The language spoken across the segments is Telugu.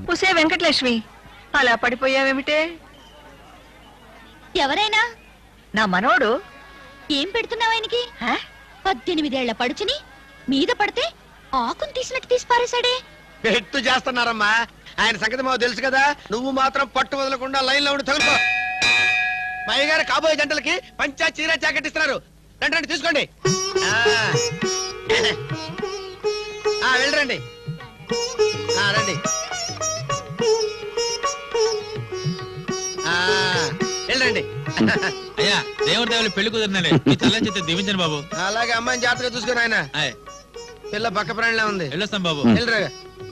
ఉసే వెంకటలక్ష్మి అలా పడిపోయావేమిటే ఎవరైనా నా మనోడు ఏం పెడుతున్నావు ఆయనకి హ? పద్దెనిమిదేళ్ల పడుచుని మీద పడితే ఆకుని తీసినట్టు తీసి పారేశాడే పెట్టు చేస్తున్నారమ్మా ఆయన సంగతి మాకు తెలుసు కదా నువ్వు మాత్రం పట్టు వదలకుండా లైన్ లో ఉండి తగులుకో మా గారు కాబోయే జంటలకి పంచా చీర జాకెట్ ఇస్తున్నారు రండి రండి తీసుకోండి ఆ. ఆ, వెళ్ళరండి ఆ, రండి ఆ, వెళ్ళండి అయ్యా దేవుడి దేవుళ్ళు పెళ్లి కుదిరినాలే మీ తల్లని చేత దీవించండి బాబు అలాగే అమ్మాయిని జాగ్రత్తగా చూసుకుని ఆయన ఆయ్ పిల్ల పక్క ప్రాణిలా ఉంది వెళ్ళొస్తాం బాబు వెళ్ళరా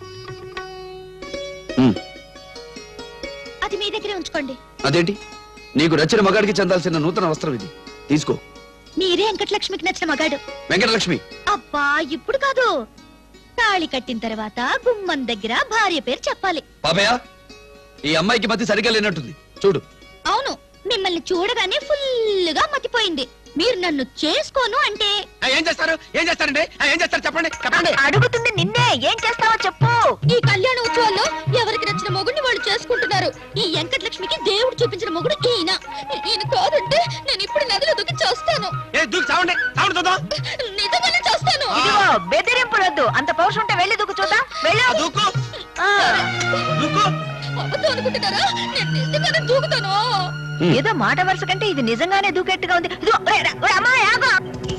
అది మీ దగ్గరే ఉంచుకోండి అదేంటి నీకు నచ్చిన మగాడికి చెందాల్సిన నూతన వస్త్రం ఇది తీసుకో మీరే వెంకటలక్ష్మికి నచ్చిన మగాడు వెంకటలక్ష్మి అబ్బా ఇప్పుడు కాదు తాళి కట్టిన తర్వాత గుమ్మం దగ్గర భార్య పేరు చెప్పాలి బాబయ్య ఈ అమ్మాయికి మతి సరిగా లేనట్టుంది చూడు అవును మిమ్మల్ని చూడగానే ఫుల్ గా మతిపోయింది మీరు నన్ను చేసుకోను అంటే ఆ, ఏం చేస్తారు ఏం చేస్తారండి ఆ, ఏం చేస్తారు చెప్పండి చెప్పండి అడుగుతుంది నిన్నే ఏం చేస్తావో చెప్పు ఈ కళ్యాణ ఉత్సవాల్లో ఎవరికి నచ్చిన మొగుడిని వాళ్ళు చేసుకుంటున్నారు ఈ వెంకటలక్ష్మికి దేవుడు చూపించిన మొగుడు ఈయన ఈయన కాదంటే నేను ఇప్పుడు నదిలో దూకి చేస్తాను ఏ దూకి చావండి చావండి చూద్దాం నిజంగానే చేస్తాను ఇదిగో బెదిరింపులొద్దు అంత పౌరుషం ఉంటే వెళ్ళి దూకు చూద్దాం వెళ్ళు ఆ, దూకు ఆ, దూకు అబద్ధం అనుకుంటున్నారా నేను నిజంగానే దూకుతాను ఏదో మాట వరుస కంటే ఇది నిజంగానే దూకెట్టుగా ఉంది ఇదిగో, ఒరేయ్, రా, ఒరేయ్, అమ్మాయి, ఆగు.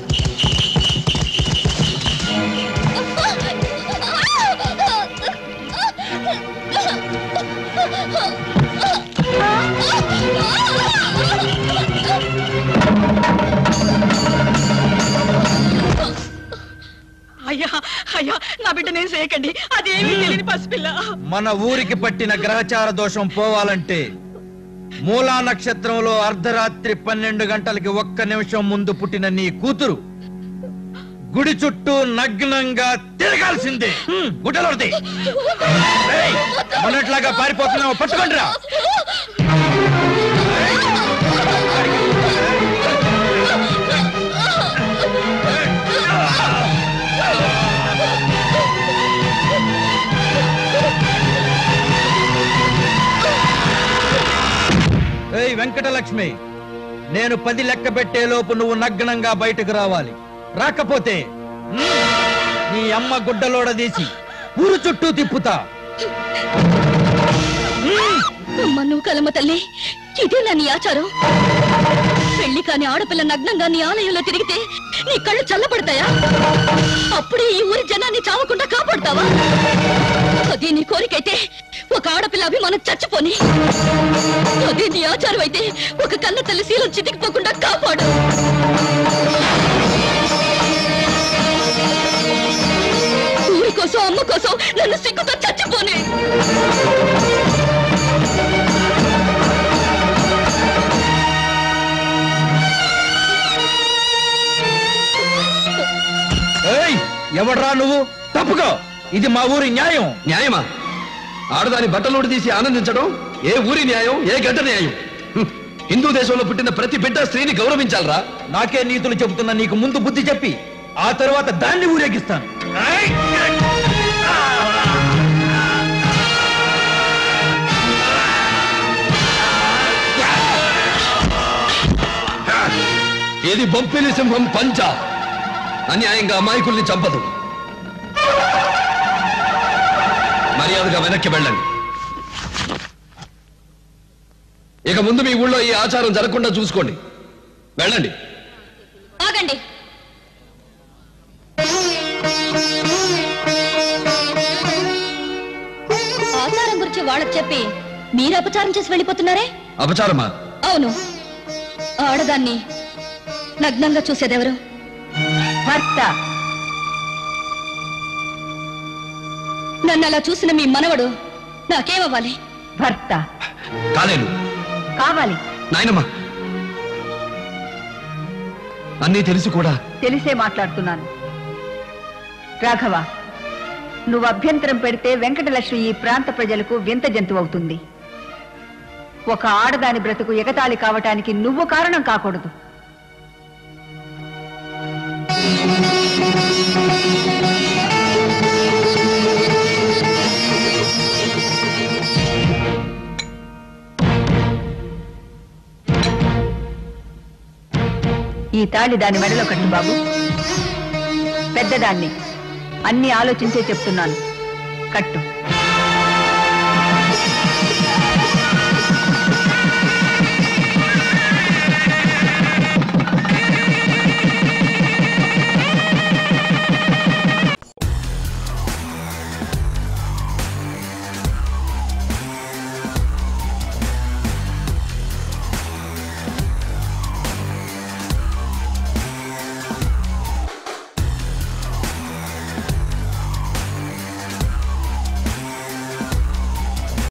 అయ్యా అయ్యా నా బిడ్డ నేను చేయకండి అదేమీ తెలియని పసిపిల్ల మన ఊరికి పట్టిన గ్రహచార దోషం పోవాలంటే మూలా నక్షత్రంలో అర్ధరాత్రి పన్నెండు గంటలకి ఒక్క నిమిషం ముందు పుట్టిన నీ కూతురు గుడి చుట్టూ నగ్నంగా తిరగాల్సిందే గుడ్డలోది మొన్నట్లాగా పారిపోతున్నావు పట్టుకోండిరా ఏయ్ వెంకటలక్ష్మి నేను పది లెక్క పెట్టే లోపు నువ్వు నగ్నంగా బయటకు రావాలి రాకపోతే మ్, నీ అమ్మ గుడ్డలోడ తీసి ఊరు చుట్టూ తిప్పుతా అమ్మ నువ్వు కలమ్మ తల్లి ఇదే నా నీ ఆచారం పెళ్లి కాని ఆడపిల్ల నగ్నంగా నీ ఆలయంలో తిరిగితే నీ కళ్ళు చల్లబడతాయా అప్పుడే ఈ ఊరి జనాన్ని చావకుండా కాపాడుతావా అదే నీ కోరికైతే ఒక ఆడపిల్ల అభిమానం చచ్చిపోని అదే నీ ఆచారం అయితే ఒక కన్న తల్లి శీలం చితికిపోకుండా కాపాడు ఊరి కోసం అమ్మ కోసం నన్ను సిగ్గుతో చచ్చిపోనే ఏయ్ ఎవడ్రా నువ్వు తప్పుకో ఇది మా ఊరి న్యాయం న్యాయమా ఆడదాని బట్టలోడు తీసి ఆనందించడం ఏ ఊరి న్యాయం ఏ గడ్డ న్యాయం హ్మ్. హిందూ దేశంలో పుట్టిన ప్రతి బిడ్డ స్త్రీని గౌరవించాలరా నాకే నీతులు చెబుతున్నా నీకు ముందు బుద్ధి చెప్పి ఆ తరువాత దాన్ని ఊరేగిస్తాను ఇది బొంపిలి సింహం పంచ అన్యాయంగా అమాయకుల్ని చంపదు మర్యాదగా వెనక్కి వెళ్ళండి ఇక ముందు మీ ఊళ్ళో ఈ ఆచారం జరగకుండా చూసుకోండి వెళ్ళండి ఆగండి ఆచారం గురించి వాళ్ళకి చెప్పి మీరు అపచారం చేసి వెళ్ళిపోతున్నారే అపచారమా అవును ఆడదాన్ని నగ్నంగా చూసేదెవరు భర్త నన్ను అలా చూసిన మీ మనవడు నాకేమవ్వాలి భర్త కాలేను కావాలి నాయనమ్మా అన్నీ తెలిసి కూడా తెలిసే మాట్లాడుతున్నాను రాఘవ నువ్వు అభ్యంతరం పెడితే వెంకటలక్ష్మి ఈ ప్రాంత ప్రజలకు వింత జంతువు అవుతుంది ఒక ఆడదాని బ్రతుకు ఎగతాళి కావటానికి నువ్వు కారణం కాకూడదు ఈ తాళి దాని మెడలో కట్టు బాబు పెద్దదాన్ని అన్ని ఆలోచించే చెప్తున్నాను కట్టు